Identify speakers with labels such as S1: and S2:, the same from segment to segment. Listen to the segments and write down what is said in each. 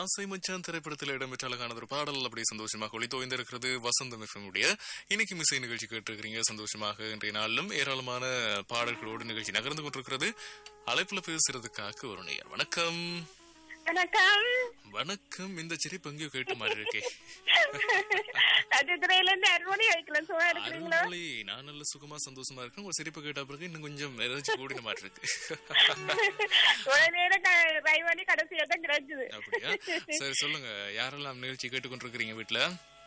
S1: ஆசை மச்சான் திரைப்படத்தில் இடம்பெற்ற அழகான ஒரு பாடல் அப்படி சந்தோஷமாக ஒளி தோய்ந்திருக்கிறது வசந்தம் எஃப்எம்முடைய இன்னைக்கு மிசை நிகழ்ச்சி கேட்டிருக்கிறீங்க சந்தோஷமாக இன்றைய நாளிலும் ஏராளமான பாடல்களோடு நிகழ்ச்சி நகர்ந்து கொண்டிருக்கிறது அழைப்புல பேசுறதுக்காக ஒரு நேயர் வணக்கம்
S2: வணக்கம்
S1: வணக்கம் இந்த சிரிப்பு எங்கேயோ கேட்ட மாதிரி இருக்கே
S2: கஜத்துறையில இருந்து அருமணி வைக்கலாம் சும்மா இருக்கிறீங்களா
S1: அருள்மொழி நான் நல்ல சுகமா சந்தோஷமா இருக்கேன் உங்க சிரிப்பு கேட்ட பிறகு இன்னும் கொஞ்சம் எனர்ஜி கூடின மாதிரி இருக்கு
S2: ஒரு நேரம் ட்ரை பண்ணி கடைசியா தான் கிடைச்சது
S1: அப்படியா சரி சொல்லுங்க யாரெல்லாம் நிகழ்ச்சி கேட்டுக்கொண்டிருக்கிறீங்க வீட்டுல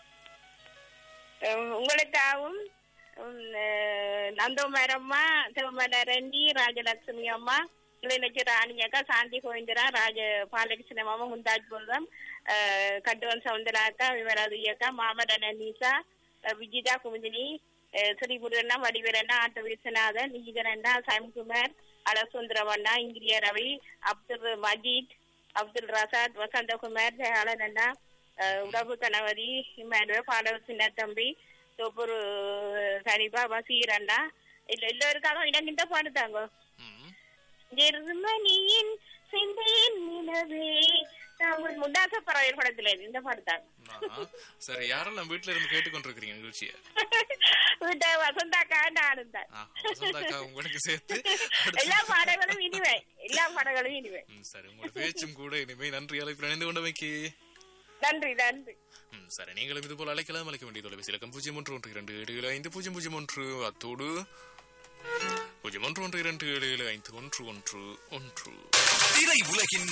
S2: உம், உங்களுக்காகவும் உம், அஹ், நந்தோமரம்மா சிவமலரண்டி ராஜலட்சுமி அம்மா இளைஞச்சி ராணி அக்கா சாந்தி கோவிந்தரா ராஜ பாலகிருஷ்ண மாமா முந்தாஜ் பூர்வம் கட்டுவன் சவுந்தரா அக்கா விவராதி அக்கா மாமரன் அனீசா அஹ், விஜிதா குமுதினி அஹ், ஸ்ரீபுரண்ணா வடிவரண்ணா ஆட்ட விஸ்வநாதன் நீதரண்ணா சயம்குமார் அலசுந்தரவண்ணா இங்கிரிய ரவி அப்துல் மஜீத் அப்துல் ரசாத் வசந்தகுமார் ஜெயாளன் அண்ணா அஹ், உடம்பு கணவதி இமானுவல் பாடவர் சின்ன தம்பி தொப்பூர் சரிபா பசீர் அண்ணா இல்ல எல்லோருக்காகவும் இடங்கிட்ட பாடுதாங்க
S1: ம்.
S2: ஜெர்மனியின் செந்தேன் நிலவே நான் முண்டாச பறவையர் படத்துல இருந்து இந்த பாடுதாங்க
S1: ஆஹா. சரி யாரெல்லாம் வீட்டுல இருந்து கேட்டுக்கொண்டிருக்கிறீங்க நிகழ்ச்சிய
S2: வீட்டை வசந்தாக்கா நானும் தான்
S1: ஆஹா, வசந்தாக்கா உங்களுக்கு சேர்த்து
S2: எல்லா
S1: அடுத்து-
S2: பாடங்களும் இனிவே எல்லா பாடங்களும் இனிவே
S1: ம், சரி உங்களோட பேச்சும் கூட இனிமே நன்றி அழைப்பு இணைந்து கொண்டமைக்கு
S2: நன்றி நன்றி
S1: ம், சரி நீங்களும் இது போல அழைக்கலாம் அழைக்க வேண்டிய தொலைபேசி இலக்கம் பூஜ்ஜியம் ஒன்று ஒன்று இரண்டு ஏழு ஏழு ஐந்து பூஜ்ஜியம் பூஜ்ஜியம் ஒன்று அத்தோடு பூஜ்ஜியம் ஒன்று ஒன்று இரண்டு ஏழு ஏழு ஐந்து ஒன்று ஒன்று ஒன்று
S3: திரை உலகின்